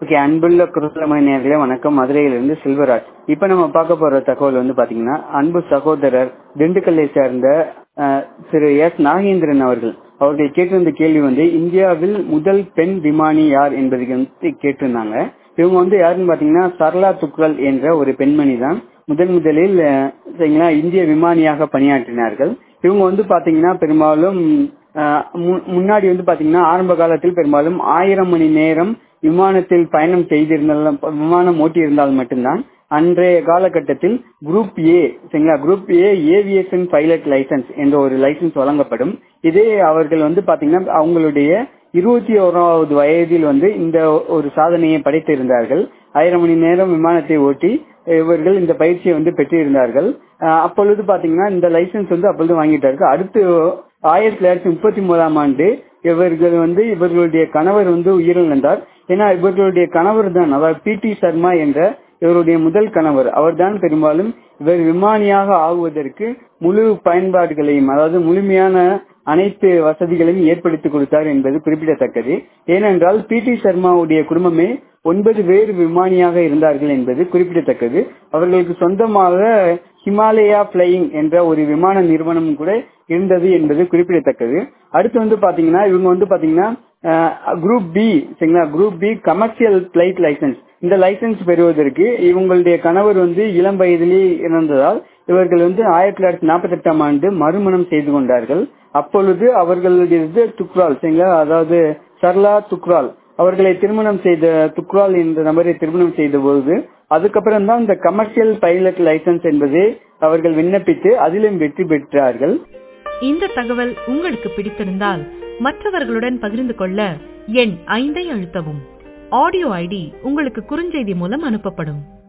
okay அன்புள்ள குரலமை நேர்களே வணக்கம் மதுரையிலிருந்து செல்வராஜ் இப்ப நம்ம பார்க்க போற தகவல் வந்து பாத்தீங்கன்னா அன்பு சகோதரர் திண்டுக்கல்லை சேர்ந்த அஹ், திரு எஸ் நாகேந்திரன் அவர்கள் அவர்கள் கேட்டிருந்த கேள்வி வந்து இந்தியாவில் முதல் பெண் விமானி யார் என்பதுக்கு வந்து கேட்டிருந்தாங்க இவங்க வந்து யாருன்னு பாத்தீங்கன்னா சரளா துக்ரல் என்ற ஒரு பெண்மணி தான் முதன் முதலில் அஹ், சரிங்களா இந்திய விமானியாக பணியாற்றினார்கள் இவங்க வந்து பாத்தீங்கன்னா பெரும்பாலும் அஹ், மு- முன்னாடி வந்து பாத்தீங்கன்னா ஆரம்ப காலத்தில் பெரும்பாலும் ஆயிரம் மணி நேரம் விமானத்தில் பயணம் செய்திருந்தால் விமானம் ஓட்டியிருந்தால் மட்டும்தான் அன்றைய காலகட்டத்தில் குரூப் ஏ சரிங்களா group A aviation pilot licence என்ற ஒரு லைசன்ஸ் வழங்கப்படும் இதே அவர்கள் வந்து பாத்தீங்கன்னா அவங்களுடைய இருபத்தி ஓராவது வயதில் வந்து இந்த ஒரு சாதனையை படைத்திருந்தார்கள் ஆயிரம் மணி நேரம் விமானத்தை ஓட்டி இவர்கள் இந்த பயிற்சியை வந்து பெற்றிருந்தார்கள் அஹ் அப்பொழுது பாத்தீங்கன்னா இந்த லைசன்ஸ் வந்து அப்பொழுது வாங்கிட்டார்கள் அடுத்து ஆயிரத்தி தொள்ளாயிரத்தி முப்பத்தி மூணாம் ஆண்டு இவர்கள் வந்து இவர்களுடைய கணவர் வந்து உயிரிழந்தார் ஏன்னா இவர்களுடைய கணவர் தான் அதாவது பி டி சர்மா என்ற இவருடைய முதல் கணவர் அவர்தான் பெரும்பாலும் இவர் விமானியாக ஆகுவதற்கு முழு பயன்பாடுகளையும் அதாவது முழுமையான அனைத்து வசதிகளையும் ஏற்படுத்தி கொடுத்தார் என்பது குறிப்பிடத்தக்கது ஏனென்றால் பி டி சர்மாவுடைய குடும்பமே ஒன்பது பேர் விமானியாக இருந்தார்கள் என்பது குறிப்பிடத்தக்கது அவர்களுக்கு சொந்தமாக ஹிமாலயா பிளையிங் என்ற ஒரு விமான நிறுவனம் கூட இருந்தது என்பது குறிப்பிடத்தக்கது அடுத்து வந்து பாத்தீங்கன்னா இவங்க வந்து பாத்தீங்கன்னா குரூப் பி சரிங்களா group B commercial flight licence இந்த லைசன்ஸ் பெறுவதற்கு இவங்களுடைய கணவர் வந்து இளம் வயதிலே இறந்ததால் இவர்கள் வந்து ஆயிரத்தி தொள்ளாயிரத்தி நாற்பத்தி எட்டாம் ஆண்டு மறுமணம் செய்து கொண்டார்கள் அப்பொழுது அவர்களுடைய துக்ரால் சரிங்களா அதாவது சர்லா துக்ரால் அவர்களை திருமணம் செய்த துக்ரால் என்ற நபரை திருமணம் செய்த போது அதுக்கப்புறம் தான் இந்த கமர்ஷியல் பைலட் லைசன்ஸ் என்பது அவர்கள் விண்ணப்பித்து அதிலும் வெற்றி பெற்றார்கள் இந்த தகவல் உங்களுக்கு பிடித்திருந்தால் மற்றவர்களுடன் பகிர்ந்து கொள்ள எண் ஐந்தை அழுத்தவும் ஆடியோ ஐடி உங்களுக்கு குறுஞ்செய்தி மூலம் அனுப்பப்படும்